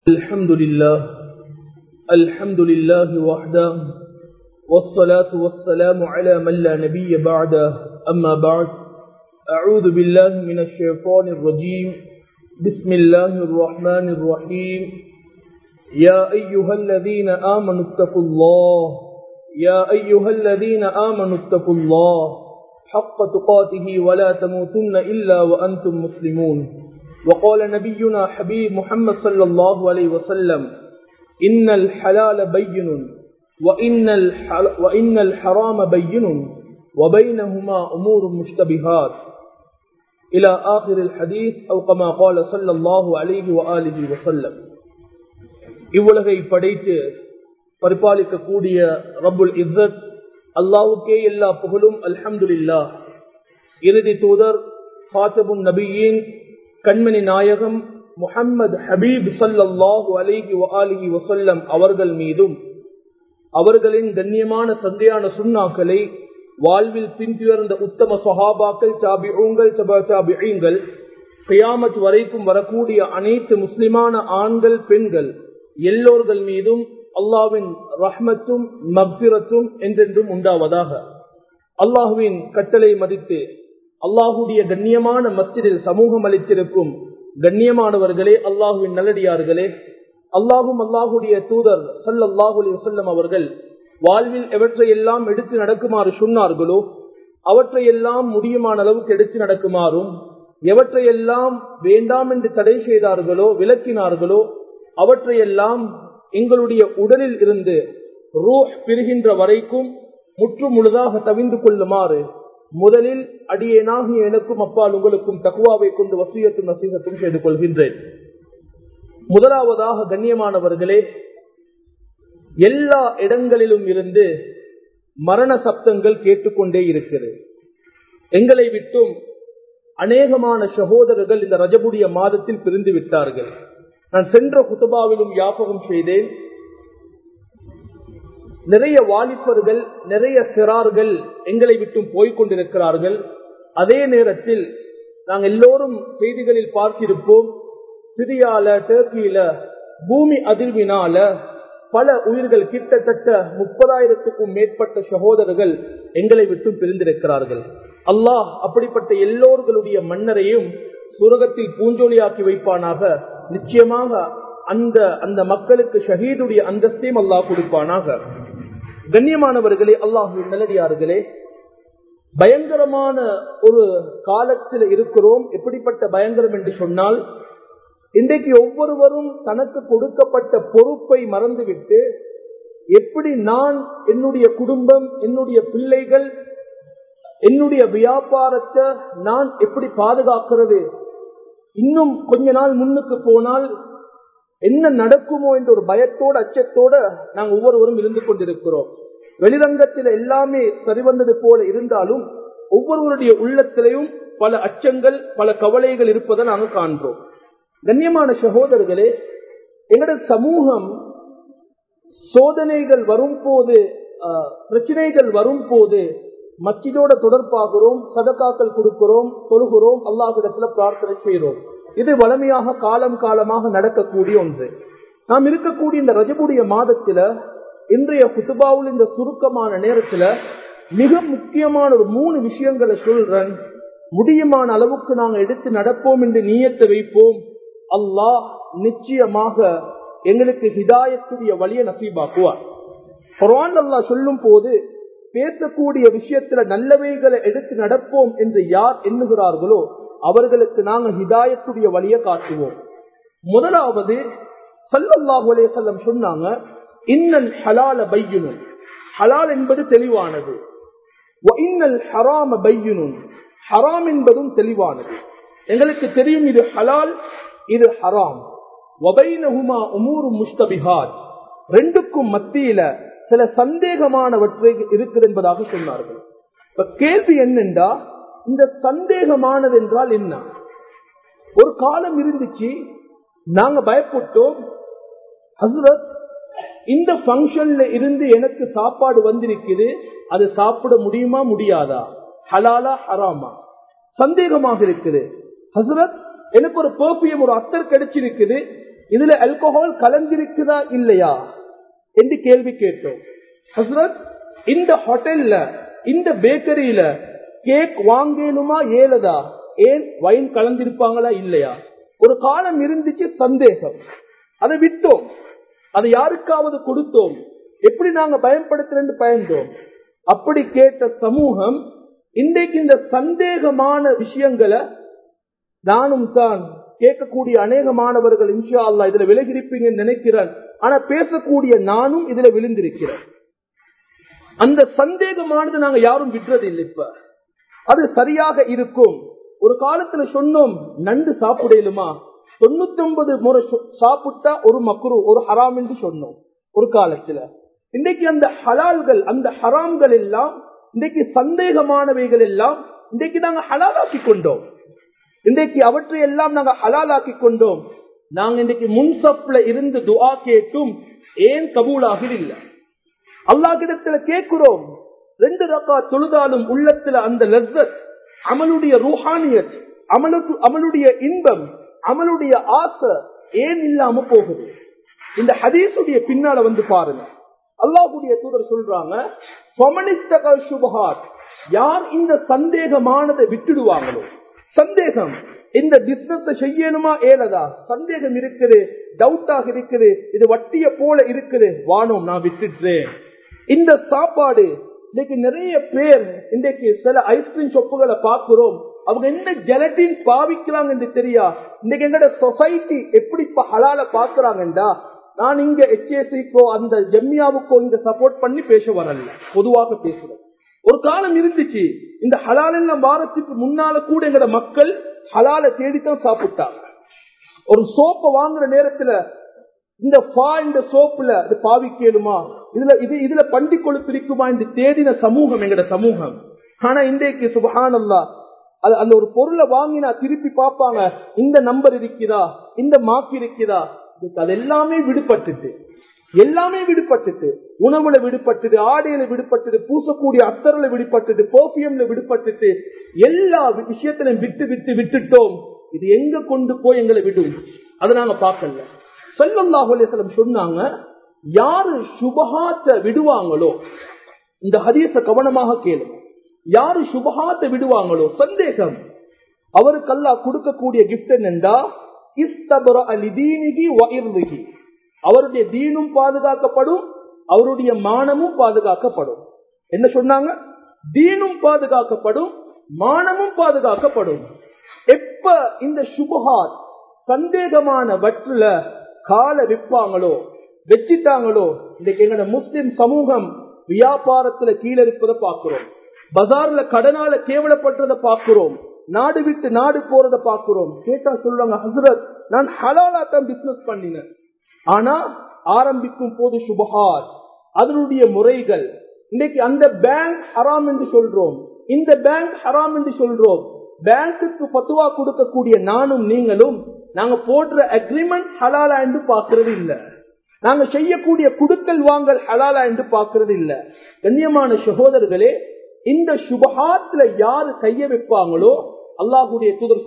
الحمد لله الحمد لله وحده والصلاة والسلام على من لا نبي بعده أما بعد أعوذ بالله من الشيطان الرجيم بسم الله الرحمن الرحيم يا أيها الذين آمنوا اتقوا الله يا أيها الذين آمنوا اتقوا الله حق تقاته ولا تموتن إلا وأنتم مسلمون وقال نبينا حبيب محمد صلى الله عليه وسلم إن الحلال بين وإن, الحل وإن الحرام بين وبينهما أمور مشتبهات إلى آخر الحديث أو كما قال صلى الله عليه وآله وسلم இவ்வுலகை படைத்து பரிபாலிக்கக்கூடிய ரபுல் இஸ்ஸத் அல்லாவுக்கே எல்லா புகழும் அல்ஹம்துலில்லா இறுதி தூதர் ஹாத்தபுன் நபியின் கண்மணி நாயகம் முஹம்மது ஹபீப் சல்லாஹூ அலிஹி அலிஹி வசல்லம் அவர்கள் மீதும் அவர்களின் கண்ணியமான சந்தையான சுண்ணாக்களை வாழ்வில் பின்துயர்ந்த உத்தம சஹாபாக்கள் சாபிகள் சாபிகள் கியாமத் வரைக்கும் வரக்கூடிய அனைத்து முஸ்லிமான ஆண்கள் பெண்கள் எல்லோர்கள் மீதும் அல்லாவின் ரஹ்மத்தும் மக்பிரத்தும் என்றென்றும் உண்டாவதாக அல்லாஹுவின் கட்டளை மதித்து அல்லாஹுடைய கண்ணியமான மஸ்ஜிதில் சமூகம் அளித்திருக்கும் கண்ணியமானவர்களே அல்லாஹுவின் நல்லடியார்களே அல்லாஹும் அல்லாஹுடைய தூதர் சல்லாஹூ வசல்லம் அவர்கள் வாழ்வில் எவற்றையெல்லாம் எடுத்து நடக்குமாறு சொன்னார்களோ அவற்றையெல்லாம் முடியுமான அளவுக்கு எடுத்து நடக்குமாறும் எவற்றையெல்லாம் வேண்டாம் என்று தடை செய்தார்களோ விளக்கினார்களோ அவற்றையெல்லாம் எங்களுடைய உடலில் இருந்து ரூஹ் பிரிகின்ற வரைக்கும் முற்று முழுதாக தவிந்து கொள்ளுமாறு முதலில் அடியேனாகிய எனக்கும் அப்பால் உங்களுக்கும் தக்குவாவை கொண்டு வசியத்தும் நசீகத்தும் செய்து கொள்கின்றேன் முதலாவதாக கண்ணியமானவர்களே எல்லா இடங்களிலும் இருந்து மரண சப்தங்கள் கேட்டுக்கொண்டே இருக்கிறது எங்களை விட்டும் அநேகமான சகோதரர்கள் இந்த ரஜபுடைய மாதத்தில் பிரிந்து விட்டார்கள் நான் சென்ற குத்துபாவிலும் யாபகம் செய்தேன் நிறைய வாலிபர்கள் நிறைய சிறார்கள் எங்களை விட்டும் போய்கொண்டிருக்கிறார்கள் அதே நேரத்தில் நாங்கள் எல்லோரும் செய்திகளில் பார்த்திருப்போம் சிரியால டர்க்கியில பூமி அதிர்வினால பல உயிர்கள் கிட்டத்தட்ட முப்பதாயிரத்துக்கும் மேற்பட்ட சகோதரர்கள் எங்களை விட்டும் பிரிந்திருக்கிறார்கள் அல்லாஹ் அப்படிப்பட்ட எல்லோர்களுடைய மன்னரையும் சுரகத்தில் பூஞ்சோலியாக்கி வைப்பானாக நிச்சயமாக அந்த அந்த மக்களுக்கு ஷஹீதுடைய அந்தஸ்தையும் அல்லாஹ் கொடுப்பானாக கண்ணியமானவர்களே அல்லாஹு நல்லடியார்களே பயங்கரமான ஒரு காலத்தில் இருக்கிறோம் எப்படிப்பட்ட பயங்கரம் என்று சொன்னால் இன்றைக்கு ஒவ்வொருவரும் தனக்கு கொடுக்கப்பட்ட பொறுப்பை மறந்துவிட்டு எப்படி நான் என்னுடைய குடும்பம் என்னுடைய பிள்ளைகள் என்னுடைய வியாபாரத்தை நான் எப்படி பாதுகாக்கிறது இன்னும் கொஞ்ச நாள் முன்னுக்கு போனால் என்ன நடக்குமோ என்ற ஒரு பயத்தோட அச்சத்தோட நாங்கள் ஒவ்வொருவரும் இருந்து கொண்டிருக்கிறோம் வெளிரங்கத்தில் எல்லாமே சரிவந்தது போல இருந்தாலும் ஒவ்வொருவருடைய உள்ளத்திலையும் பல அச்சங்கள் பல கவலைகள் இருப்பதை நாங்கள் காண்றோம் கண்ணியமான சகோதரர்களே எங்களோட சமூகம் சோதனைகள் வரும் போது பிரச்சனைகள் வரும் போது மச்சிதோட தொடர்பாகிறோம் சதக்காக்கள் கொடுக்கிறோம் தொழுகிறோம் அல்லாஹிடத்துல பிரார்த்தனை செய்கிறோம் இது வளமையாக காலம் காலமாக நடக்கக்கூடிய ஒன்று நாம் இருக்கக்கூடிய இந்த ரஜபுடைய மாதத்துல இன்றைய குத்துபாவில் இந்த சுருக்கமான நேரத்துல மிக முக்கியமான ஒரு மூணு விஷயங்களை சொல்றேன் முடியுமான அளவுக்கு நாங்கள் எடுத்து நடப்போம் என்று நீயத்தை வைப்போம் அல்லாஹ் நிச்சயமாக எங்களுக்கு ஹிதாயத்துடைய வழியை நசீபாக்குவார் குரான் அல்லாஹ் சொல்லும் போது பேசக்கூடிய விஷயத்துல நல்லவைகளை எடுத்து நடப்போம் என்று யார் எண்ணுகிறார்களோ அவர்களுக்கு நாங்கள் ஹிதாயத்துடைய வழியை காட்டுவோம் முதலாவது சல்லல்லாஹு அலேசல்லம் சொன்னாங்க இன்னல் ஹலால பையனும் ஹலால் என்பது தெளிவானது இன்னல் ஹராம பையனும் ஹராம் என்பதும் தெளிவானது எங்களுக்கு தெரியும் இது ஹலால் இது ஹராம் வபைனஹுமா உமூரு முஸ்தபிஹாத் ரெண்டுக்கும் மத்தியில சில சந்தேகமானவற்றை இருக்குது என்பதாக சொன்னார்கள் இப்ப கேள்வி என்னென்றா இந்த சந்தேகமானது என்றால் என்ன ஒரு காலம் இருந்துச்சு நாங்க பயப்பட்டோம் ஹசரத் இந்த பங்கன்ல இருந்து எனக்கு சாப்பாடு வந்திருக்குது அது சாப்பிட முடியுமா முடியாதா ஹலாலா ஹராமா சந்தேகமாக இருக்குது ஹசரத் எனக்கு ஒரு பெர்ஃபியூம் ஒரு அத்தர் கிடைச்சிருக்குது இதுல ஆல்கஹால் கலந்திருக்குதா இல்லையா என்று கேள்வி கேட்டோம் ஹசரத் இந்த ஹோட்டல்ல இந்த பேக்கரியில கேக் வாங்கணுமா ஏலதா ஏன் வைன் கலந்திருப்பாங்களா இல்லையா ஒரு காலம் இருந்துச்சு சந்தேகம் அதை விட்டோம் அதை யாருக்காவது கொடுத்தோம் எப்படி நாங்க பயன்படுத்துறேன்னு பயந்தோம் அப்படி கேட்ட சமூகம் இன்றைக்கு இந்த சந்தேகமான விஷயங்களை நானும் தான் கேட்கக்கூடிய அநேக மாணவர்கள் இன்ஷா அல்லா இதுல விலகிருப்பீங்கன்னு நினைக்கிறேன் ஆனா பேசக்கூடிய நானும் இதுல விழுந்திருக்கிறேன் அந்த சந்தேகமானது நாங்க யாரும் விடுறது இல்லை இப்ப அது சரியாக இருக்கும் ஒரு காலத்துல சொன்னோம் நண்டு சாப்பிடலுமா தொண்ணூத்தி ஒன்பது முறை சாப்பிட்டா ஒரு மக்குரு ஒரு ஹராம் என்று சொன்னோம் ஒரு காலத்துல இன்றைக்கு அந்த ஹலால்கள் அந்த ஹராம்கள் எல்லாம் இன்றைக்கு சந்தேகமானவைகள் எல்லாம் இன்றைக்கு நாங்க ஹலாலாக்கி கொண்டோம் இன்றைக்கு அவற்றை எல்லாம் நாங்க ஹலாலாக்கி கொண்டோம் நாங்க இன்றைக்கு முன்சப்ல இருந்து துஆ கேட்டும் ஏன் கபூலாக இல்லை அல்லாஹிடத்துல கேட்கிறோம் ரெண்டு ரக்கா தொழுதாலும் உள்ளத்துல அந்த லஸ்ஸத் அமலுடைய ரூஹானியத் அமலுக்கு அமலுடைய இன்பம் அமலுடைய ஆசை ஏன் இல்லாம போகுது இந்த ஹதீஸுடைய பின்னால வந்து பாருங்க அல்லாஹுடைய தூதர் சொல்றாங்க யார் இந்த சந்தேகமானதை விட்டுடுவாங்களோ சந்தேகம் இந்த பிசினஸ் செய்யணுமா ஏலதா சந்தேகம் இருக்குது டவுட்டாக இருக்குது இது வட்டிய போல இருக்குது வானோம் நான் விட்டுட்டேன் இந்த சாப்பாடு இன்னைக்கு நிறைய பேர் இன்றைக்கு சில ஐஸ்கிரீம் ஷொப்புகளை பார்க்கிறோம் அவங்க என்ன ஜெலட்டின் பாவிக்கிறாங்க என்று தெரியா இன்னைக்கு எங்கட சொசைட்டி எப்படி இப்ப ஹலால பாக்குறாங்கடா நான் இங்க எச்ஏசிக்கோ அந்த ஜெம்யாவுக்கோ இங்க சப்போர்ட் பண்ணி பேச வரல பொதுவாக பேசுறேன் ஒரு காலம் இருந்துச்சு இந்த ஹலால் எல்லாம் வாரத்துக்கு முன்னால கூட எங்கட மக்கள் ஹலால தேடித்தான் சாப்பிட்டாங்க ஒரு சோப்பை வாங்குற நேரத்துல இந்த ஃபா இந்த சோப்புல அது பாவிக்கலுமா இதுல இது இதுல பண்டி கொழுப்பு இருக்குமா இந்த தேடின சமூகம் எங்கட சமூகம் ஆனா இன்றைக்கு சுபஹானல்லா அது அந்த ஒரு பொருளை வாங்கினா திருப்பி பார்ப்பாங்க இந்த நம்பர் இருக்குதா இந்த மார்க் இருக்குதா அது எல்லாமே விடுபட்டுட்டு எல்லாமே விடுபட்டுட்டு உணவுல விடுபட்டுட்டு ஆடையில விடுபட்டுட்டு பூசக்கூடிய அத்தரில விடுபட்டுட்டு பெர்ஃபியூம்ல விடுபட்டுட்டு எல்லா விஷயத்திலையும் விட்டு விட்டு விட்டுட்டோம் இது எங்க கொண்டு போய் எங்களை விடும் அதை நாங்க பார்க்கல செல்லல்லாஹுலேசலம் சொன்னாங்க யாரு சுபகாத்த விடுவாங்களோ இந்த ஹதீச கவனமாக கேளுங்க யாரு சுபகாத்த விடுவாங்களோ சந்தேகம் அவருக்கு அல்லா கொடுக்கக்கூடிய கிஃப்ட் என்னண்டா இஸ்தபர அலிதீனிகி வயிர்லிகி அவருடைய தீனும் பாதுகாக்கப்படும் அவருடைய மானமும் பாதுகாக்கப்படும் என்ன சொன்னாங்க தீனும் பாதுகாக்கப்படும் மானமும் பாதுகாக்கப்படும் எப்ப இந்த சுபஹாத் சந்தேகமான வற்றுல கால விற்பாங்களோ வச்சிட்டாங்களோ இன்னைக்கு எங்கட முஸ்லிம் சமூகம் வியாபாரத்துல கீழே இருப்பதை பார்க்கிறோம் பஜார்ல கடனால கேவலப்படுறத பார்க்கிறோம் நாடு விட்டு நாடு போறத பார்க்கிறோம் கேட்டா சொல்றாங்க ஹசரத் நான் ஹலாலா தான் பிசினஸ் பண்ணினேன் ஆனா ஆரம்பிக்கும் போது சுபஹாத் அதனுடைய முறைகள் இன்னைக்கு அந்த பேங்க் ஹராம் என்று சொல்றோம் இந்த பேங்க் ஹராம் என்று சொல்றோம் பேங்குக்கு பத்துவா கொடுக்கக்கூடிய நானும் நீங்களும் நாங்க போடுற அக்ரிமெண்ட் ஹலாலா என்று பாக்குறது இல்ல நாங்க செய்யக்கூடிய குடுக்கல் வாங்கல் ஹலாலா என்று பாக்குறது இல்ல கண்ணியமான சகோதரர்களே இந்த சுபஹாத்ல யாரு கைய வைப்பாங்களோ அல்லாஹுடைய தூதர்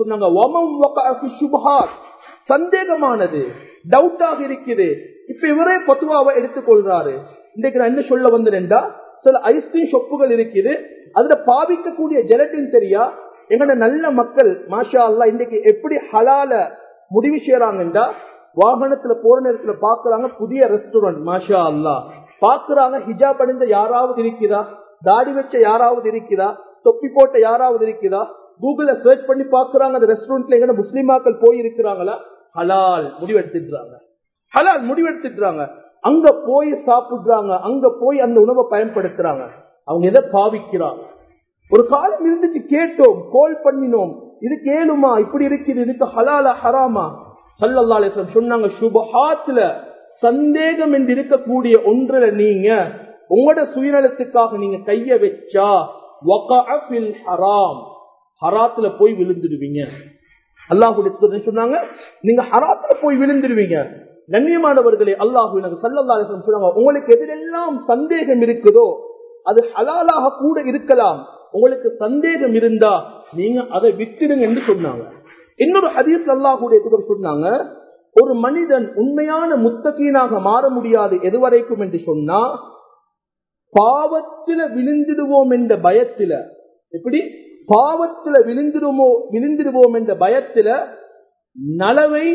சொன்னாங்க சந்தேகமானது டவுட்டாக இருக்குது இப்ப இவரே பத்துவாவை எடுத்துக்கொள்றாரு இன்றைக்கு நான் என்ன சொல்ல வந்தேன்டா சில ஐஸ்கிரீம் ஷொப்புகள் இருக்குது அதுல பாவிக்கக்கூடிய ஜெலட்டின் தெரியா எங்கட நல்ல மக்கள் மாஷா அல்லா இன்னைக்கு எப்படி ஹலால முடிவு செய்யறாங்கன்றா வாகனத்துல போற நேரத்துல பாக்குறாங்க புதிய ரெஸ்டாரண்ட் மாஷா அல்லா பாக்குறாங்க ஹிஜாப் அணிந்த யாராவது இருக்கிறா தாடி வச்ச யாராவது இருக்கிறா தொப்பி போட்ட யாராவது இருக்கிறா கூகுள்ல சர்ச் பண்ணி பாக்குறாங்க அந்த ரெஸ்டாரண்ட்ல எங்க முஸ்லிமாக்கள் போய் இருக்கிறாங்களா ஹலால் முடிவெடுத்துடுறாங்க ஹலால் முடிவெடுத்துடுறாங்க அங்க போய் சாப்பிடுறாங்க அங்க போய் அந்த உணவை பயன்படுத்துறாங்க அவங்க எதை பாவிக்கிறாங்க ஒரு காலம் இருந்துச்சு கேட்டோம் கோல் பண்ணினோம் இது கேளுமா இப்படி இருக்குது இதுக்கு ஹலாலா ஹராமா சல்லல்லா சொன்னாங்க சுபஹாத்துல சந்தேகம் என்று இருக்கக்கூடிய ஒன்றுல நீங்க உங்களோட சுயநலத்துக்காக நீங்க கைய வச்சா ஹராம் ஹராத்துல போய் விழுந்துடுவீங்க அல்லாஹுடைய சொன்னாங்க நீங்க ஹராத்துல போய் விழுந்துடுவீங்க கண்ணியமானவர்களே அல்லாஹு எனக்கு சல்லல்லா சொன்னாங்க உங்களுக்கு எதிரெல்லாம் சந்தேகம் இருக்குதோ அது ஹலாலாக கூட இருக்கலாம் உங்களுக்கு சந்தேகம் இருந்தா நீங்க அதை விட்டுடுங்க என்று சொன்னாங்க இன்னொரு ஹதீஸ் அல்லாஹுடைய சொன்னாங்க ஒரு மனிதன் உண்மையான முத்தகீனாக மாற முடியாது எதுவரைக்கும் என்று சொன்னா பாவத்தில விழுந்திடுவோம் என்ற பயத்தில எப்படி பாவத்தில விழுந்திடுமோ விழுந்திடுவோம் என்ற பயத்தில நலவை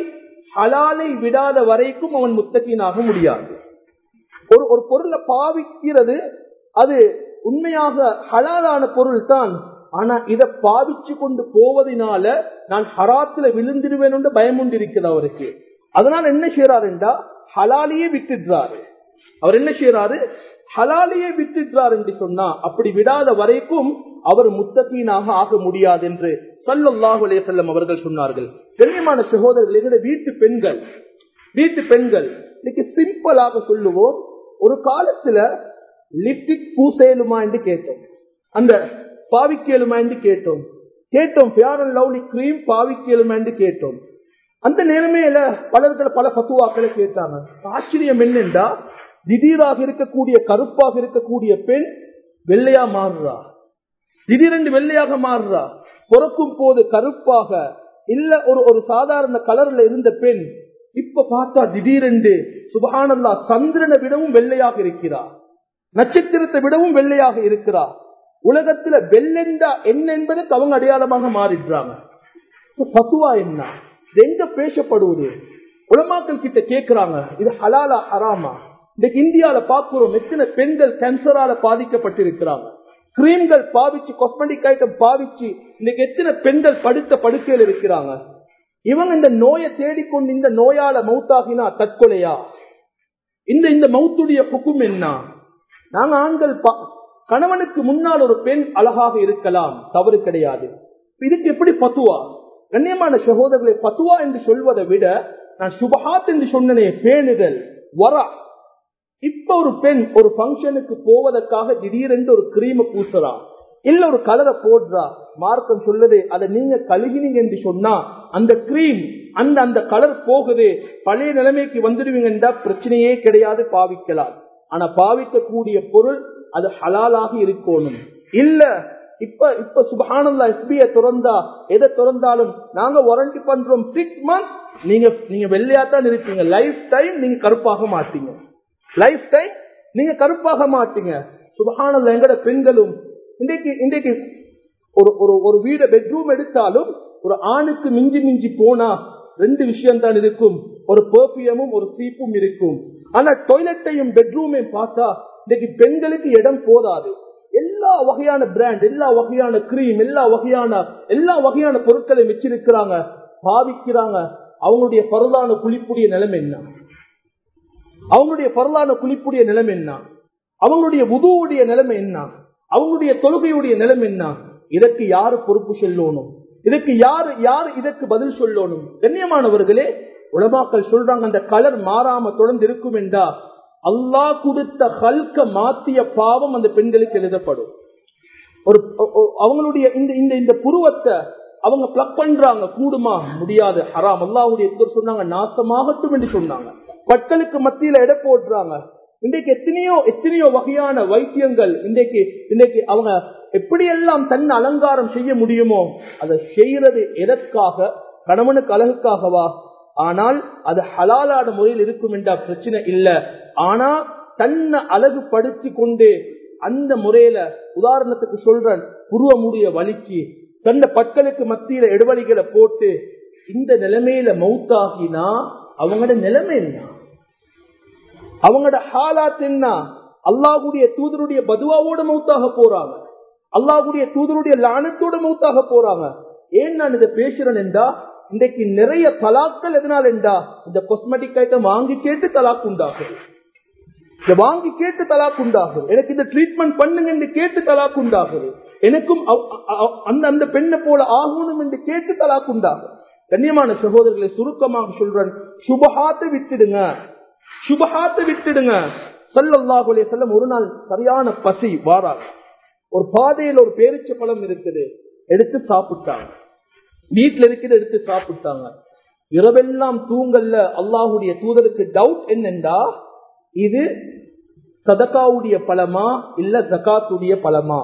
ஹலாலை விடாத வரைக்கும் அவன் முத்தகீனாக முடியாது ஒரு ஒரு பொருளை பாவிக்கிறது அது உண்மையாக ஹலாலான பொருள் தான் ஆனா இதை பாவிச்சு கொண்டு போவதனால நான் ஹராத்துல விழுந்துடுவேன் என்று பயம் உண்டு இருக்குது அவருக்கு அதனால என்ன செய்யறாரு என்றா ஹலாலியே விட்டுடுறாரு அவர் என்ன செய்யறாரு ஹலாலியே விட்டுடுறார் என்று சொன்னா அப்படி விடாத வரைக்கும் அவர் முத்தகீனாக ஆக முடியாது என்று சல்லாஹு அலே செல்லம் அவர்கள் சொன்னார்கள் கண்ணியமான சகோதரர்கள் எங்களுடைய வீட்டு பெண்கள் வீட்டு பெண்கள் இன்னைக்கு சிம்பிளாக சொல்லுவோம் ஒரு காலத்துல லிப்டிக் பூசேலுமா என்று கேட்டோம் அந்த பாவிக்கேலுமா என்று கேட்டோம் கேட்டோம் பியார் அண்ட் லவ்லி கிரீம் பாவிக்கேலுமா என்று கேட்டோம் அந்த நிலைமையில பலர்கள் பல பத்துவாக்களை கேட்டாங்க ஆச்சரியம் என்னென்றா திடீராக இருக்கக்கூடிய கருப்பாக இருக்கக்கூடிய பெண் வெள்ளையா மாறுறா திடீரென்று வெள்ளையாக மாறுறா பிறக்கும் போது கருப்பாக இல்ல ஒரு ஒரு சாதாரண கலர்ல இருந்த பெண் இப்ப பார்த்தா திடீரென்று சுபகானல்லா சந்திரனை விடவும் வெள்ளையாக இருக்கிறார் நட்சத்திரத்தை விடவும் வெள்ளையாக இருக்கிறார் உலகத்துல வெள்ளெண்டா என்ன என்பதற்கு அவங்க அடையாளமாக மாறிடுறாங்க பத்துவா என்ன இது எங்க பேசப்படுவது உலமாக்கள் கிட்ட கேட்கிறாங்க இது ஹலாலா ஹராமா இன்னைக்கு இந்தியால பார்க்கிறோம் எத்தனை பெண்கள் கேன்சரால பாதிக்கப்பட்டிருக்கிறாங்க கிரீம்கள் பாவிச்சு காஸ்மெட்டிக் ஐட்டம் பாவிச்சு இன்னைக்கு எத்தனை பெண்கள் படுத்த படுக்கையில் இருக்கிறாங்க இவங்க இந்த நோயை தேடிக்கொண்டு இந்த நோயால மவுத்தாகினா தற்கொலையா இந்த இந்த மவுத்துடைய புக்கும் என்ன நாங்க ஆண்கள் கணவனுக்கு முன்னால் ஒரு பெண் அழகாக இருக்கலாம் தவறு கிடையாது இதுக்கு எப்படி பத்துவா கண்ணியமான சகோதரர்களை பத்துவா என்று சொல்வதை விட நான் சுபஹாத் என்று சொன்னனே பேணுதல் வரா இப்ப ஒரு பெண் ஒரு பங்கனுக்கு போவதற்காக திடீரென்று ஒரு கிரீம பூசுறா இல்ல ஒரு கலரை போடுறா மார்க்கம் சொல்லுது அதை நீங்க கழுகினீங்க என்று சொன்னா அந்த கிரீம் அந்த அந்த கலர் போகுது பழைய நிலைமைக்கு வந்துடுவீங்கன்னா பிரச்சனையே கிடையாது பாவிக்கலாம் ஆனா பாவிக்கக்கூடிய பொருள் அது ஹலாலாக இருக்கணும் இல்ல இப்ப இப்ப சுபஹானல்லா எஸ்பிஐ திறந்தா எதை திறந்தாலும் நாங்க வாரண்டி பண்றோம் சிக்ஸ் மந்த் நீங்க நீங்க வெள்ளையா தான் இருப்பீங்க லைஃப் டைம் நீங்க கருப்பாக மாட்டீங்க லைஃப் டைம் நீங்க கருப்பாக மாட்டீங்க சுபஹானல்லா எங்கட பெண்களும் இன்றைக்கு இன்றைக்கு ஒரு ஒரு ஒரு வீட பெட்ரூம் எடுத்தாலும் ஒரு ஆணுக்கு மிஞ்சி மிஞ்சி போனா ரெண்டு விஷயம் தான் இருக்கும் ஒரு பெர்ஃபியமும் ஒரு சீப்பும் இருக்கும் ஆனா டாய்லெட்டையும் பெட்ரூமையும் பார்த்தா இன்னைக்கு பெண்களுக்கு இடம் போதாது எல்லா வகையான பிராண்ட் எல்லா வகையான கிரீம் எல்லா வகையான எல்லா வகையான பொருட்களை வச்சிருக்கிறாங்க பாவிக்கிறாங்க அவங்களுடைய பரதான குளிப்புடைய நிலைமை என்ன அவங்களுடைய பரதான குளிப்புடைய நிலைமை என்ன அவங்களுடைய உதுவுடைய நிலைமை என்ன அவங்களுடைய தொழுகையுடைய நிலைமை என்ன இதற்கு யாரு பொறுப்பு சொல்லணும் இதுக்கு யாரு யார் இதற்கு பதில் சொல்லணும் கண்ணியமானவர்களே உலமாக்கள் சொல்றாங்க அந்த கலர் மாறாம தொடர்ந்து இருக்கும் என்றா அல்லாஹ் கொடுத்த ஹல்க மாத்திய பாவம் அந்த பெண்களுக்கு எழுதப்படும் ஒரு அவங்களுடைய இந்த இந்த இந்த புருவத்தை அவங்க பிளக் பண்றாங்க கூடுமா முடியாது ஹராம் அல்லாவுடைய சொன்னாங்க நாசமாகட்டும் என்று சொன்னாங்க பட்களுக்கு மத்தியில எடை போடுறாங்க இன்றைக்கு எத்தனையோ எத்தனையோ வகையான வைத்தியங்கள் இன்றைக்கு இன்றைக்கு அவங்க எப்படியெல்லாம் தன் அலங்காரம் செய்ய முடியுமோ அதை செய்யறது எதற்காக கணவனுக்கு அழகுக்காகவா ஆனால் அது ஹலாலான முறையில் இருக்கும் என்ற பிரச்சனை இல்லை ஆனா தன்னை அழகுபடுத்தி கொண்டு அந்த முறையில உதாரணத்துக்கு சொல்றேன் புருவ முடிய வலிச்சு தன்னை பட்களுக்கு மத்தியில இடைவெளிகளை போட்டு இந்த நிலைமையில மவுத்தாகினா அவங்களோட நிலைமை என்ன அவங்களோட ஹாலாத் என்ன அல்லாஹுடைய தூதருடைய பதுவாவோட மௌத்தாக போறாங்க அல்லாஹுடைய தூதருடைய லானத்தோட மௌத்தாக போறாங்க ஏன் நான் இதை பேசுறேன் என்றா இன்றைக்கு நிறைய தலாக்கள் எதனால் என்றா இந்த கொஸ்மெட்டிக் ஐட்டம் வாங்கி கேட்டு தலாக் உண்டாகுது இதை வாங்கி கேட்டு தலாக் உண்டாகுது எனக்கு இந்த ட்ரீட்மெண்ட் பண்ணுங்க என்று கேட்டு தலாக் உண்டாகுது எனக்கும் அந்த அந்த பெண்ணை போல ஆகணும் என்று கேட்டு தலாக் உண்டாகும் கண்ணியமான சகோதரர்களை சுருக்கமாக சொல்றேன் சுபஹாத்தை விட்டுடுங்க சுபஹாத்தை விட்டுடுங்க சல்லல்லாஹுலே செல்லம் ஒரு நாள் சரியான பசி வாராங்க ஒரு பாதையில் ஒரு பேரிச்ச பழம் இருக்குது எடுத்து சாப்பிட்டாங்க வீட்டுல இருக்கிறத எடுத்து சாப்பிட்டாங்க இரவெல்லாம் தூங்கல்ல அல்லாஹுடைய தூதருக்கு டவுட் என்னென்றா இது சதகாவுடைய பழமா இல்ல ஜகாத்துடைய பழமா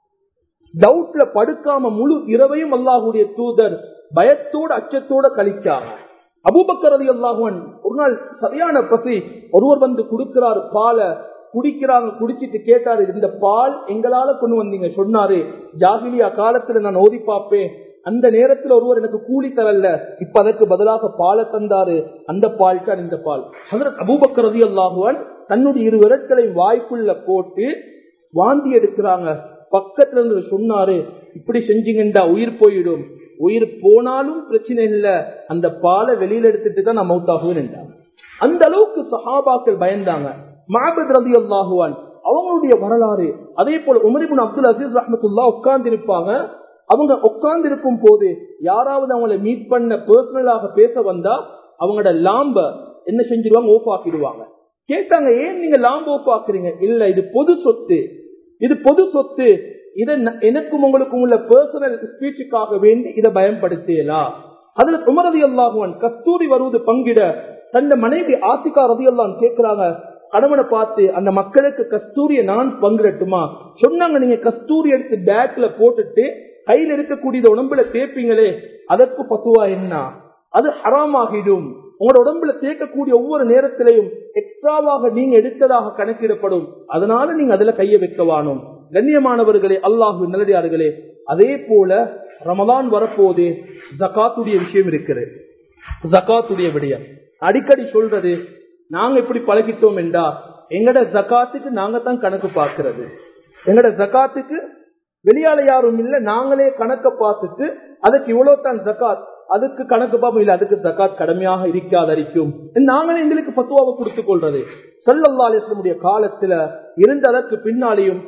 டவுட்ல படுக்காம முழு இரவையும் அல்லாஹுடைய தூதர் பயத்தோட அச்சத்தோட கழிச்சாங்க அபூபக்கரதி அல்லாஹுவன் ஒரு நாள் சரியான பசி ஒருவர் வந்து கொடுக்கிறார் பாலை குடிக்கிறாங்க குடிச்சிட்டு கேட்டாரு இந்த பால் எங்களால கொண்டு வந்தீங்க சொன்னாரு ஜாகிலியா காலத்துல நான் ஓதி பார்ப்பேன் அந்த நேரத்தில் ஒருவர் எனக்கு கூலி தரல இப்ப அதற்கு பதிலாக பாலை தந்தாரு அந்த பால் தான் இந்த பால் ஹதரத் அபூபக்கரதி அல்லாஹுவன் தன்னுடைய இரு விரட்களை வாய்க்குள்ள போட்டு வாந்தி எடுக்கிறாங்க பக்கத்துல இருந்து சொன்னாரு இப்படி செஞ்சீங்கண்டா உயிர் போயிடும் உயிர் போனாலும் பிரச்சனை இல்ல அந்த பாலை வெளியில எடுத்துட்டு தான் நான் மௌத்தாகுவேன் என்றாங்க அந்த அளவுக்கு சஹாபாக்கள் பயந்தாங்க மாபத் ரதி அல்லாஹுவான் அவங்களுடைய வரலாறு அதே போல உமரிபுன் அப்துல் அசீஸ் ரஹமத்துல்லா உட்கார்ந்து இருப்பாங்க அவங்க உட்கார்ந்து இருக்கும் போது யாராவது அவங்கள மீட் பண்ண பர்சனலாக பேச வந்தா அவங்களோட லாம்ப என்ன செஞ்சிருவாங்க ஓப் ஆக்கிடுவாங்க கேட்டாங்க ஏன் நீங்க லாம்ப ஓப் ஆக்குறீங்க இல்ல இது பொது சொத்து இது பொது சொத்து இதை எனக்கும் உங்களுக்கும் உள்ள பர்சனல் ஸ்பீச்சுக்காக வேண்டி இதை பயன்படுத்தியலா அதுல உமரதி அல்லாஹுவன் கஸ்தூரி வருவது பங்கிட தந்த மனைவி ஆசிகா ரதி அல்லான் கேட்கிறாங்க கணவனை பார்த்து அந்த மக்களுக்கு கஸ்தூரிய நான் பங்கிடட்டுமா சொன்னாங்க நீங்க கஸ்தூரி எடுத்து பேக்ல போட்டுட்டு கையில் இருக்கக்கூடிய உடம்புல தேப்பீங்களே அதற்கு பத்துவா என்ன அது ஹராமாகிடும் உங்களோட உடம்புல தேக்கக்கூடிய ஒவ்வொரு நேரத்திலையும் எக்ஸ்ட்ராவாக நீங்க எடுத்ததாக கணக்கிடப்படும் அதனால நீங்க அதுல கைய வைக்க வாணும் கண்ணியமானவர்களே அல்லாஹு நல்லடியார்களே அதே போல ரமதான் வரப்போது ஜக்காத்துடைய விஷயம் இருக்கிறது ஜக்காத்துடைய விடயம் அடிக்கடி சொல்றது நாங்க எப்படி பழகிட்டோம் என்றா எங்கட ஜக்காத்துக்கு நாங்க தான் கணக்கு பார்க்கிறது எங்கட ஜக்காத்துக்கு வெளியால யாரும் இல்ல நாங்களே கணக்க பார்த்துட்டு அதுக்கு இவ்வளவு தான் ஜக்காத் அதுக்கு கணக்கு பார்ப்போம் இல்ல அதுக்கு ஜக்காத் கடமையாக இருக்காது அரிக்கும் நாங்களே எங்களுக்கு பத்துவாவை கொடுத்துக் கொள்றது சொல்லல்லாசனுடைய காலத்துல இருந்ததற்கு பின்னாலேயும்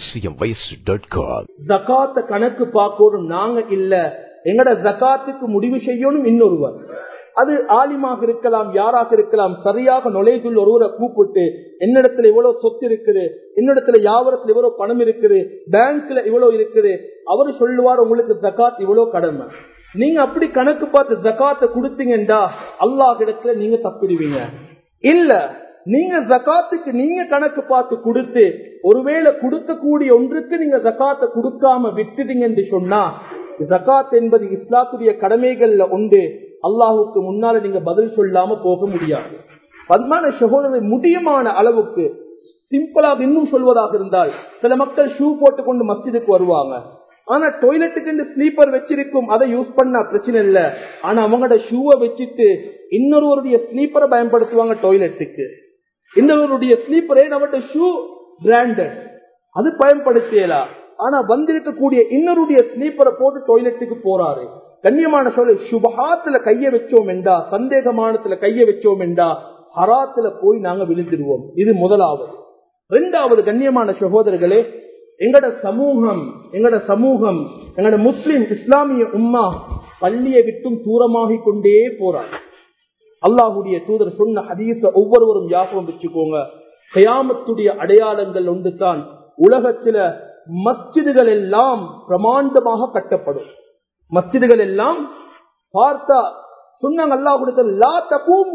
ஜக்காத்த கணக்கு பார்க்கணும் நாங்க இல்ல எங்கட ஜக்காத்துக்கு முடிவு செய்யணும் இன்னொருவர் அது ஆலிமாக இருக்கலாம் யாராக இருக்கலாம் சரியாக நுழைதுள்ள ஒருவரை கூப்பிட்டு என்னிடத்துல இவ்வளவு சொத்து இருக்குது என்னிடத்துல யாவரத்துல இவ்வளவு பணம் இருக்குது பேங்க்ல இவ்வளவு இருக்குது அவரு சொல்லுவார் உங்களுக்கு ஜக்காத் இவ்வளவு கடமை நீங்க அப்படி கணக்கு பார்த்து ஜக்காத்தை கொடுத்தீங்கடா அல்லாஹ் இடத்துல நீங்க தப்பிடுவீங்க இல்ல நீங்க ஜக்காத்துக்கு நீங்க கணக்கு பார்த்து கொடுத்து ஒருவேளை கொடுக்கக்கூடிய ஒன்றுக்கு நீங்க ஜக்காத்தை கொடுக்காம விட்டுட்டீங்கன்னு சொன்னா ஜக்காத் என்பது இஸ்லாத்துடைய கடமைகள்ல உண்டு அல்லாஹுக்கு முன்னால நீங்க பதில் சொல்லாம போக முடியாது பத்மான சகோதரர் முடியுமான அளவுக்கு சிம்பிளாக இன்னும் சொல்வதாக இருந்தால் சில மக்கள் ஷூ போட்டுக்கொண்டு மஸ்ஜிதுக்கு வருவாங்க ஆனா டாய்லெட்டுக்கு ஸ்லீப்பர் வச்சிருக்கும் அதை யூஸ் பண்ணா பிரச்சனை இல்ல ஆனா அவங்களோட ஷூவை வச்சுட்டு இன்னொருவருடைய ஸ்லீப்பரை பயன்படுத்துவாங்க டாய்லெட்டுக்கு இன்னொருவருடைய ஸ்லீப்பரே நம்மகிட்ட ஷூ பிராண்டட் அது பயன்படுத்தியலா ஆனா வந்திருக்கக்கூடிய இன்னொருடைய ஸ்லீப்பரை போட்டு டாய்லெட்டுக்கு போறாரு கண்ணியமான சொல்லு சுபஹாத்துல கைய வச்சோம் என்றா சந்தேகமானத்துல கைய வச்சோம் என்றா ஹராத்துல போய் நாங்க விழுந்துடுவோம் இது முதலாவது இரண்டாவது கண்ணியமான சகோதரர்களே எங்கட சமூகம் எங்கட சமூகம் எங்கட முஸ்லிம் இஸ்லாமிய உம்மா பள்ளியை விட்டும் தூரமாகி கொண்டே போறாங்க அல்லாஹுடைய தூதர் சொன்ன ஹதீச ஒவ்வொருவரும் ஞாபகம் வச்சுக்கோங்க கயாமத்துடைய அடையாளங்கள் ஒன்று தான் உலகத்தில மஸ்ஜிதுகள் எல்லாம் பிரமாண்டமாக கட்டப்படும் மஸ்ஜிதுகள் எல்லாம் பார்த்தா சொன்னாங்க அல்லாஹ் கொடுத்த லா தபூம்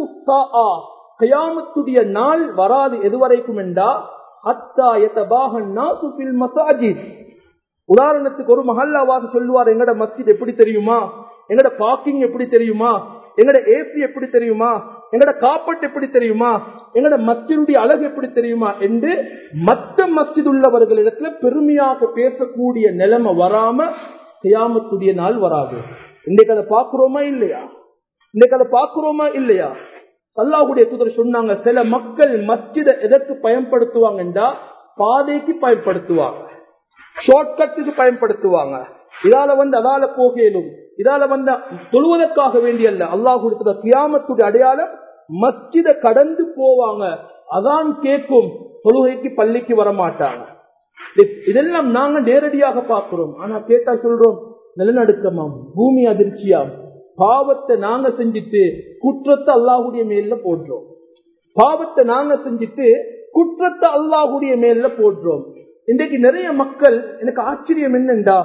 கயாமத்துடைய நாள் வராது எதுவரைக்கும் என்றா ஹத்தா யதபாஹன் நாசு ஃபில் மசாஜித் உதாரணத்துக்கு ஒரு மஹல்லாவாக சொல்லுவார் எங்கட மஸ்ஜித் எப்படி தெரியுமா எங்கட பார்க்கிங் எப்படி தெரியுமா எங்கட ஏசி எப்படி தெரியுமா எங்கட காப்பட் எப்படி தெரியுமா எங்கட மஸ்ஜினுடைய அழகு எப்படி தெரியுமா என்று மற்ற மஸ்ஜித் உள்ளவர்களிடத்துல பெருமையாக பேசக்கூடிய நிலைமை வராம கியாமத்துடைய நாள் வராது இன்றைக்கு அதை பாக்குறோமா இல்லையா இன்னைக்கு அதை பாக்குறோமா இல்லையா அல்லாஹுடைய தூதர் சொன்னாங்க சில மக்கள் மஸ்ஜித எதற்கு பயன்படுத்துவாங்கன்றா பாதைக்கு பயன்படுத்துவாங்க ஷார்ட்கட்டுக்கு பயன்படுத்துவாங்க இதால வந்து அதால போகலும் இதால வந்த தொழுவதற்காக வேண்டிய அல்ல அல்லாஹ் கொடுத்த கியாமத்துடைய அடையாளம் மஸ்ஜித கடந்து போவாங்க அதான் கேட்கும் தொழுகைக்கு பள்ளிக்கு வர மாட்டாங்க இதெல்லாம் நாங்க நேரடியாக பார்க்கிறோம் ஆனா கேட்டா சொல்றோம் நிலநடுக்கமாம் பூமி அதிர்ச்சியாம் பாவத்தை நாங்க செஞ்சுட்டு குற்றத்தை அல்லாஹுடைய மேல போடுறோம் பாவத்தை நாங்க செஞ்சுட்டு குற்றத்தை அல்லாஹுடைய மேல போடுறோம் இன்றைக்கு நிறைய மக்கள் எனக்கு ஆச்சரியம் என்னண்டா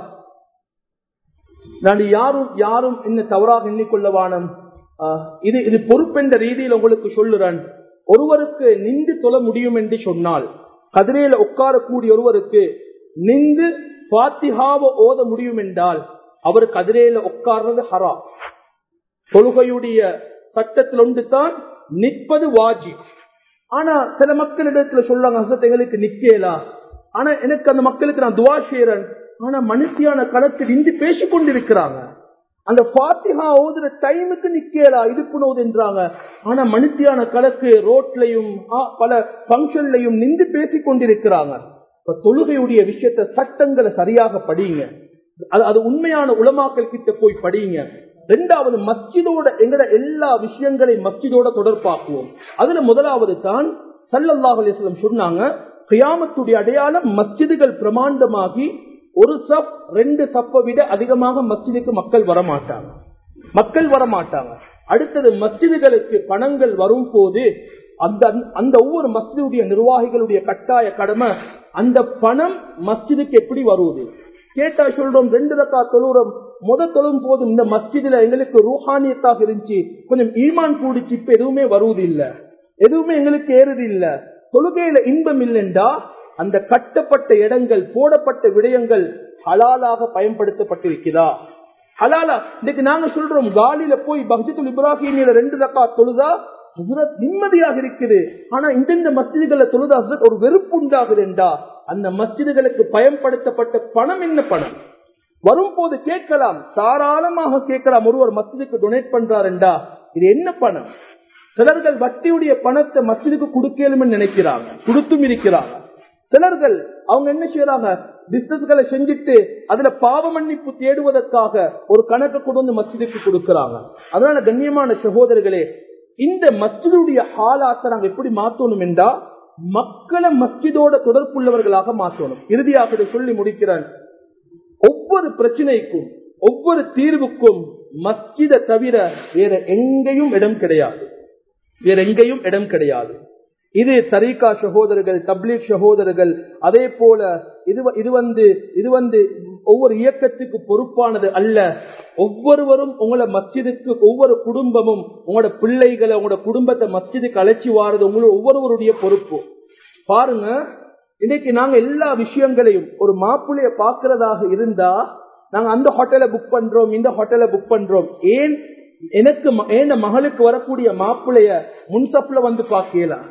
நான் யாரும் யாரும் என்ன தவறாக எண்ணிக்கொள்ளவானம் இது இது பொறுப்பென்ற ரீதியில் உங்களுக்கு சொல்லுறேன் ஒருவருக்கு நின்று தொழ முடியும் என்று சொன்னால் கதிரையில உட்காரக்கூடிய ஒருவருக்கு நின்று பாத்திகாவ ஓத முடியும் என்றால் அவர் கதிரையில உட்கார்றது ஹரா தொழுகையுடைய சட்டத்தில் ஒன்று தான் நிற்பது வாஜி ஆனா சில மக்களிடத்துல சொல்றாங்க ஹசரத் எங்களுக்கு நிக்கலா ஆனா எனக்கு அந்த மக்களுக்கு நான் துவா செய்யறேன் ஆனா மனுஷியான களத்தில் இன்று பேசிக் கொண்டிருக்கிறாங்க அந்த பாத்திஹா ஓதுற டைமுக்கு நிக்கலா இடுப்புனோது என்றாங்க ஆனா மனுஷியான கலக்கு ரோட்லயும் ஆ, பல பங்கன்லயும் நின்று பேசிக் கொண்டிருக்கிறாங்க இப்ப தொழுகையுடைய விஷயத்த சட்டங்களை சரியாக படிங்க அது அது உண்மையான உலமாக்கள் கிட்ட போய் படிங்க ரெண்டாவது மஸ்ஜிதோட எங்கட எல்லா விஷயங்களையும் மஸ்ஜிதோட தொடர்பாக்குவோம் அதுல முதலாவது தான் சல்லல்லாஹு அலைஹி வஸல்லம் சொன்னாங்க கியாமத்துடைய அடையாளம் மஸ்ஜிதுகள் பிரமாண்டமாகி ஒரு சப் ரெண்டு சப்பை விட அதிகமாக மஸ்ஜிதுக்கு மக்கள் வரமாட்டாங்க மக்கள் வரமாட்டாங்க அடுத்தது மஸ்ஜிதுகளுக்கு பணங்கள் வரும் போது அந்த அந்த ஒவ்வொரு மஸ்ஜிதுடைய நிர்வாகிகளுடைய கட்டாய கடமை அந்த பணம் மஸ்ஜிதுக்கு எப்படி வருவது கேட்டா சொல்றோம் ரெண்டு ரக்கா தொழுறோம் முத தொழும் போதும் இந்த மஸ்ஜிதுல எங்களுக்கு ரூஹானியத்தாக இருந்துச்சு கொஞ்சம் ஈமான் கூடிச்சு இப்ப எதுவுமே வருவது இல்ல எதுவுமே எங்களுக்கு ஏறுது இல்ல தொழுகையில இன்பம் இல்லைண்டா அந்த கட்டப்பட்ட இடங்கள் போடப்பட்ட விடயங்கள் ஹலாலாக பயன்படுத்தப்பட்டிருக்கிறதா ஹலாலா இன்னைக்கு நாங்க சொல்றோம் காலில போய் பக்தித்துல் இப்ராஹிமியில ரெண்டு ரக்கா தொழுதா ஹசரத் நிம்மதியாக இருக்குது ஆனா இந்தந்த மஸ்ஜிதுகளை தொழுதா ஹசரத் ஒரு வெறுப்பு உண்டாகுதுண்டா அந்த மஸ்ஜிதுகளுக்கு பயன்படுத்தப்பட்ட பணம் என்ன பணம் வரும்போது கேட்கலாம் தாராளமாக கேட்கலாம் ஒருவர் மஸ்ஜிதுக்கு டொனேட் பண்றாருண்டா இது என்ன பணம் சிலர்கள் வட்டியுடைய பணத்தை மஸ்ஜிதுக்கு கொடுக்கலும்னு நினைக்கிறாங்க கொடுத்தும் இருக்கிறாங்க சிலர்கள் அவங்க என்ன செய்யறாங்க பிசினஸ்களை செஞ்சுட்டு அதுல பாவ மன்னிப்பு தேடுவதற்காக ஒரு கணக்கு கொண்டு வந்து மஸ்ஜிதுக்கு கொடுக்கறாங்க அதனால கண்ணியமான சகோதரர்களே இந்த மஸ்ஜிதுடைய ஹாலாத்தை நாங்க எப்படி மாத்தணும் என்றா மக்களை மஸ்ஜிதோட தொடர்புள்ளவர்களாக மாற்றணும் இறுதியாக இதை சொல்லி முடிக்கிறேன் ஒவ்வொரு பிரச்சனைக்கும் ஒவ்வொரு தீர்வுக்கும் மஸ்ஜிதை தவிர வேற எங்கேயும் இடம் கிடையாது வேற எங்கேயும் இடம் கிடையாது இது தரீகா சகோதரர்கள் தப்லீக் சகோதரர்கள் அதே போல இது வ- இது வந்து இது வந்து ஒவ்வொரு இயக்கத்துக்கு பொறுப்பானது அல்ல ஒவ்வொருவரும் உங்களை மஸ்ஜிதுக்கு ஒவ்வொரு குடும்பமும் உங்களோட பிள்ளைகளை உங்களோட குடும்பத்தை மஸ்ஜிதுக்கு அழைச்சி வாரது உங்களோட ஒவ்வொருவருடைய பொறுப்பு பாருங்க இன்னைக்கு நாங்க எல்லா விஷயங்களையும் ஒரு மாப்பிள்ளைய பாக்குறதாக இருந்தா நாங்க அந்த ஹோட்டலை புக் பண்றோம் இந்த ஹோட்டலை புக் பண்றோம் ஏன் எனக்கு ம- ஏன் மகளுக்கு வரக்கூடிய மாப்பிள்ளைய முன்சப்ல வந்து பாக்கலாம்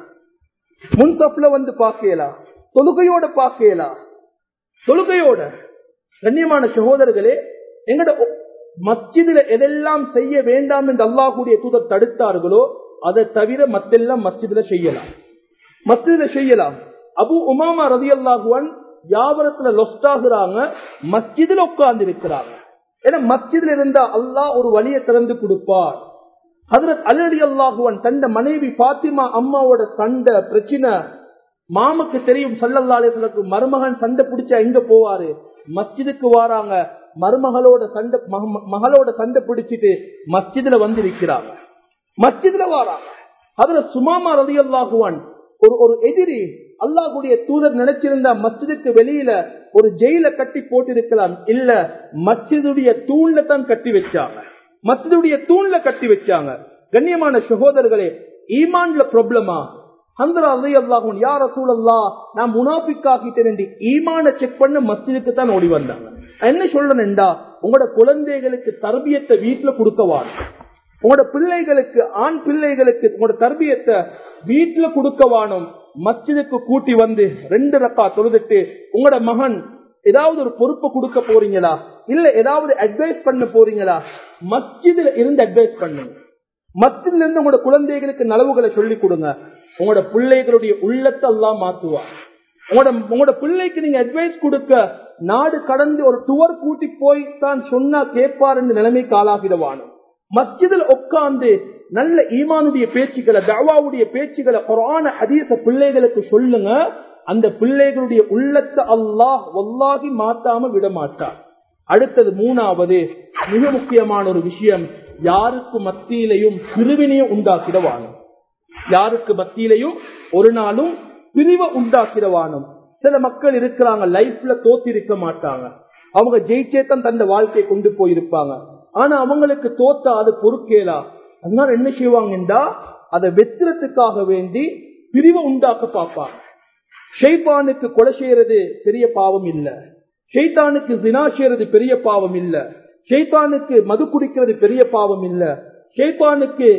முன்சப்ல வந்து பாக்கலாம் தொழுகையோட பாக்கலாம் தொழுகையோட கண்ணியமான சகோதரர்களே எங்கட ஒ- மஸ்ஜிதுல எதெல்லாம் செய்ய வேண்டாம் என்று அல்லாஹ்வுடைய தூதர் தடுத்தார்களோ அதை தவிர மத்தெல்லாம் மஸ்ஜிதுல செய்யலாம் மஸ்ஜிதுல செய்யலாம் அபு உமாமா ரதி அல்லாஹுவன் வியாபாரத்துல லொஸ்டாகிறாங்க மஸ்ஜிதுல உட்கார்ந்து இருக்கிறாங்க ஏன்னா மஸ்ஜிதுல இருந்தா அல்லாஹ் ஒரு வழியை திறந்து கொடுப்பார் ஹதரத் அலடி அல்லாஹுவன் தந்த மனைவி பாத்திமா அம்மாவோட சண்டை பிரச்சனை மாமுக்கு தெரியும் சல்லல்லாலேசலுக்கு மருமகன் சண்டை பிடிச்சா எங்க போவாரு மஸ்ஜிதுக்கு வாராங்க மருமகளோட சண்டை மக- மகளோட சண்டை பிடிச்சிட்டு மஸ்ஜிதுல வந்து நிற்கிறாங்க மஸ்ஜிதுல வாராங்க அதுல சுமாமா ரதி அல்லாஹுவான் ஒரு ஒரு எதிரி அல்லாஹுடைய தூதர் நினைச்சிருந்தா மஸ்ஜிதுக்கு வெளியில ஒரு ஜெயில கட்டி போட்டிருக்கலாம் இல்ல மஸ்ஜிதுடைய தூண்ல தான் கட்டி வச்சாங்க மஸ்ஜிதுடைய தூண்ல கட்டி வச்சாங்க கண்ணியமான சகோதரர்களே ஈமான்ல ப்ராப்ளமா ஹந்தரா அலி அல்லாஹுன் யார் ரசூல் அல்லா நான் முனாபிக் ஆகிட்டேன் என்று ஈமான செக் பண்ண மஸ்ஜிதுக்கு தான் ஓடி வந்தாங்க நான் என்ன சொல்லணும்டா உங்களோட குழந்தைகளுக்கு தர்பியத்தை வீட்டுல கொடுக்கவான் உங்களோட பிள்ளைகளுக்கு ஆண் பிள்ளைகளுக்கு உங்களோட தர்பியத்தை வீட்டுல கொடுக்கவானும் மஸ்ஜிதுக்கு கூட்டி வந்து ரெண்டு ரக்கா தொழுதுட்டு உங்களோட மகன் ஏதாவது ஒரு பொறுப்பு கொடுக்க போறீங்களா இல்ல ஏதாவது அட்வைஸ் பண்ண போறீங்களா மஸ்ஜிதுல இருந்து அட்வைஸ் பண்ணுங்க மஸ்ஜிதுல இருந்து உங்களோட குழந்தைகளுக்கு நலவுகளை சொல்லி கொடுங்க உங்களோட பிள்ளைகளுடைய உள்ளத்தை எல்லாம் மாத்துவா உங்களோட உங்களோட பிள்ளைக்கு நீங்க அட்வைஸ் கொடுக்க நாடு கடந்து ஒரு துவர் கூட்டி போய் தான் சொன்னா கேட்பார் என்ற நிலைமைக்கு ஆளாகிடவானும் மஸ்ஜிதில் உட்கார்ந்து நல்ல ஈமானுடைய பேச்சுக்களை தவாவுடைய பேச்சுக்களை குரான ஹதீஸ பிள்ளைகளுக்கு சொல்லுங்க அந்த பிள்ளைகளுடைய உள்ளத்தை அல்லாஹ் வல்லாகி மாத்தாம விட மாட்டார் அடுத்தது மூணாவது மிக முக்கியமான ஒரு விஷயம் யாருக்கு மத்தியிலையும் பிரிவினையும் உண்டாக்கிடவானும் யாருக்கு மத்தியிலையும் ஒரு நாளும் பிரிவை உண்டாக்கிடவானும் சில மக்கள் இருக்கிறாங்க லைஃப்ல தோத்தி இருக்க மாட்டாங்க அவங்க ஜெயிச்சேத்தான் தந்த வாழ்க்கையை கொண்டு போயிருப்பாங்க ஆனா அவங்களுக்கு தோத்தா அது பொறுக்கேலா அதனால என்ன செய்வாங்கன்றா அதை வெத்துறதுக்காக வேண்டி பிரிவை உண்டாக்க பார்ப்பாங்க ஷெய்பானுக்கு கொலை செய்யறது பெரிய பாவம் இல்ல ஷெய்தானுக்கு ஜினா செய்யறது பெரிய பாவம் இல்ல ஷெய்தானுக்கு மது குடிக்கிறது பெரிய பாவம் இல்ல ஷெய்தானுக்கு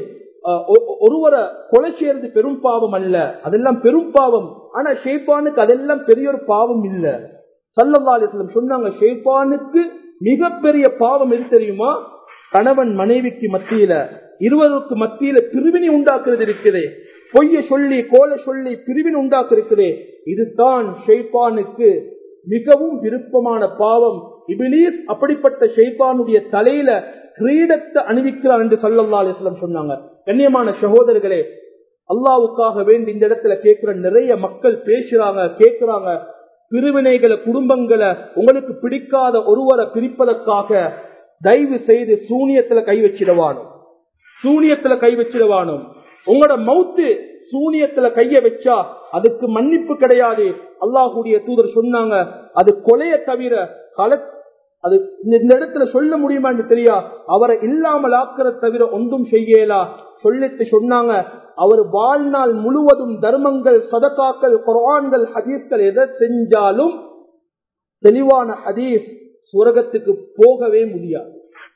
அஹ், ஒ- ஒருவரை கொலை செய்யறது பெரும் பாவம் அல்ல அதெல்லாம் பெரும் பாவம் ஆனா ஷேப்பானுக்கு அதெல்லாம் பெரிய ஒரு பாவம் இல்ல சல்லல்லாஹு சொன்னாங்க ஷேப்பானுக்கு மிகப்பெரிய பாவம் எது தெரியுமா கணவன் மனைவிக்கு மத்தியில இருவருக்கு மத்தியில பிரிவினை உண்டாக்குறது இருக்குது பொய்ய சொல்லி கோலை சொல்லி பிரிவினை உண்டாக்கு இருக்குது இதுதான் ஷெய்பானுக்கு மிகவும் விருப்பமான பாவம் இபிலீஸ் அப்படிப்பட்ட ஷெய்பானுடைய தலையில கிரீடத்தை அணிவிக்கிறார் என்று சல்லல்லா அலிஸ்லம் சொன்னாங்க கண்ணியமான சகோதரர்களே அல்லாவுக்காக வேண்டி இந்த இடத்துல கேட்கிற நிறைய மக்கள் பேசுறாங்க கேட்கிறாங்க பிரிவினைகளை குடும்பங்களை உங்களுக்கு பிடிக்காத ஒருவரை பிரிப்பதற்காக தயவு செய்து சூனியத்துல கை வச்சிடவானும் சூனியத்துல கை வச்சிடவானும் உங்களோட மவுத்து சூனியத்துல கைய வச்சா அதுக்கு மன்னிப்பு கிடையாது அல்லாஹுடைய தூதர் சொன்னாங்க அது கொலைய தவிர கல அது இந்த- இந்த இடத்துல சொல்ல முடியுமான்னு தெரியா அவரை இல்லாமல் ஆக்கிறத தவிர ஒன்றும் செய்யலா சொல்லிட்டு சொன்னாங்க அவர் வாழ்நாள் முழுவதும் தர்மங்கள் சதகாக்கள் குர்ஆன்கள் ஹதீஸ்கள் எதை செஞ்சாலும் தெளிவான ஹதீஸ் சுரகத்துக்கு போகவே முடியாது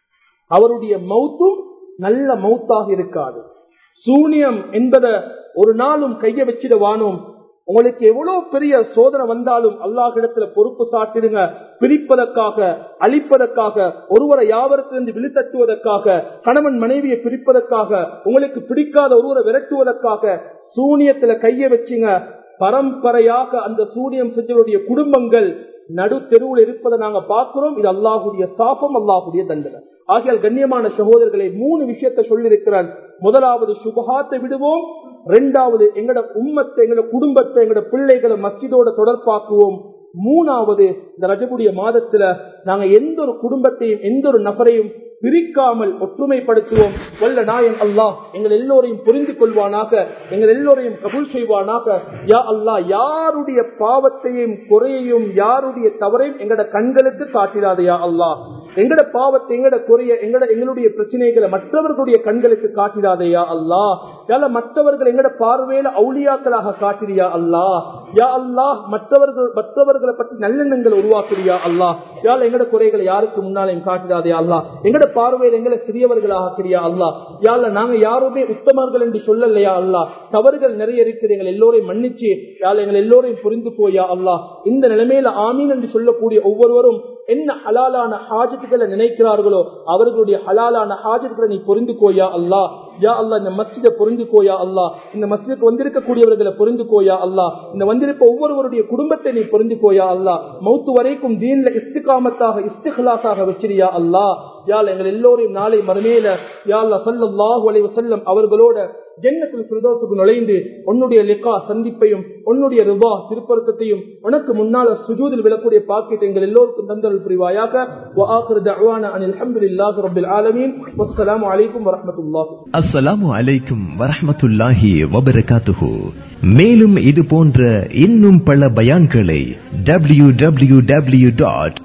அவருடைய மௌத்தும் நல்ல மௌத்தாக இருக்காது சூனியம் என்பதை ஒரு நாளும் கைய வச்சிடவானோம் உங்களுக்கு எவ்வளவு பெரிய சோதனை வந்தாலும் அல்லாஹிடத்துல பொறுப்பு சாட்டிடுங்க பிரிப்பதற்காக அழிப்பதற்காக ஒருவரை யாவரத்திலிருந்து விழித்தட்டுவதற்காக கணவன் மனைவியை பிரிப்பதற்காக உங்களுக்கு பிடிக்காத ஒருவரை விரட்டுவதற்காக சூனியத்துல கைய வச்சுங்க பரம்பரையாக அந்த சூனியம் செஞ்சவருடைய குடும்பங்கள் நடு தெருவில் இருப்பதை நாங்க பார்க்கிறோம் இது அல்லாஹுடைய சாபம் அல்லாஹுடைய தண்டனை ஆகியால் கண்ணியமான சகோதரர்களை மூணு விஷயத்தை சொல்லியிருக்கிறான் முதலாவது சுபகாத்தை விடுவோம் இரண்டாவது எங்கட உம்மத்தை எங்கட குடும்பத்தை எங்கட பிள்ளைகளை மஸ்ஜிதோட தொடர்பாக்குவோம் மூணாவது இந்த ரஜபுடைய மாதத்துல நாங்க எந்த ஒரு குடும்பத்தையும் எந்த ஒரு நபரையும் பிரிக்காமல் ஒற்றுமைப்படுத்துவோம் வல்ல நாயன் அல்லாஹ் எங்கள் எல்லோரையும் புரிந்து கொள்வானாக எங்கள் எல்லோரையும் கபூல் செய்வானாக யா அல்லாஹ் யாருடைய பாவத்தையும் குறையையும் யாருடைய தவறையும் எங்கட கண்களுக்கு காட்டிடாத யா அல்லாஹ் எங்கட பாவத்தை எங்கட குறைய எங்கட எங்களுடைய பிரச்சனைகளை மற்றவர்களுடைய கண்களுக்கு காட்டிடாதையா அல்லா யால மற்றவர்கள் எங்கட பார்வையில அவுளியாக்களாக காட்டிறியா அல்லா யா அல்லாஹ் மற்றவர்கள் மற்றவர்களை பற்றி நல்லெண்ணங்களை உருவாக்குறியா அல்லா யால எங்கட குறைகளை யாருக்கு முன்னாலையும் காட்டிடாதே அல்லா எங்கட பார்வையில் எங்களை சிறியவர்களாக ஆக்கிறியா அல்லா யால நாங்க யாருமே உத்தமர்கள் என்று சொல்லலையா அல்லா தவறுகள் நிறைய இருக்குது எங்கள் எல்லோரையும் மன்னிச்சு யால எங்கள் எல்லோரையும் புரிந்து போயா அல்லா இந்த நிலைமையில ஆமீன் என்று சொல்லக்கூடிய ஒவ்வொருவரும் என்ன ஹலாலான ஹாஜத்துக்களை நினைக்கிறார்களோ அவர்களுடைய ஹலாலான ஹாஜத்துக்களை நீ பொருந்துக்கோயா அல்லா யா அல்லா இந்த மஸ்ஜிதை பொருந்துக்கோயா அல்லா இந்த மஸ்ஜிதுக்கு வந்திருக்கக்கூடியவர்களை பொருந்துக்கோயா அல்லா இந்த வந்திருப்ப ஒவ்வொருவருடைய குடும்பத்தை நீ பொருந்துக்கோயா அல்லா மௌத்து வரைக்கும் தீன்ல இஸ்திகாமத்தாக இஸ்திகலாசாக வச்சிரியா அல்லா யாழ் எங்கள் எல்லோரையும் நாளை மறுமையில யாழ்லா சல்லாஹு அலைவ செல்லம் அவர்களோட ஜென்னத்தில் பிரதோசுக்கு நுழைந்து உன்னுடைய லிகா சந்திப்பையும் உன்னுடைய ருபா திருப்பருத்தத்தையும் உனக்கு முன்னால சுஜூதில் விழக்கூடிய பாக்கியத்தை எங்கள் எல்லோருக்கும் தந்தல் புரிவாயாக وآخر دعوانا أن الحمد لله رب العالمين والسلام عليكم ورحمة الله அஸ்ஸலாமு அலைக்கும் வரஹ்மத்துல்லாஹி வபரகாத்துஹு மேலும் இது போன்ற இன்னும் பல பயான்களை W W W dot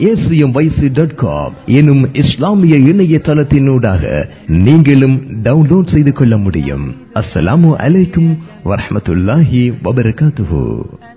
dot com எனும் இஸ்லாமிய இணையதளத்தினூடாக நீங்களும் டவுன்லோட் செய்து கொள்ள முடியும் அஸ்ஸலாமு அலைக்கும் வரஹ்மத்துல்லாஹி வபரகாத்துஹு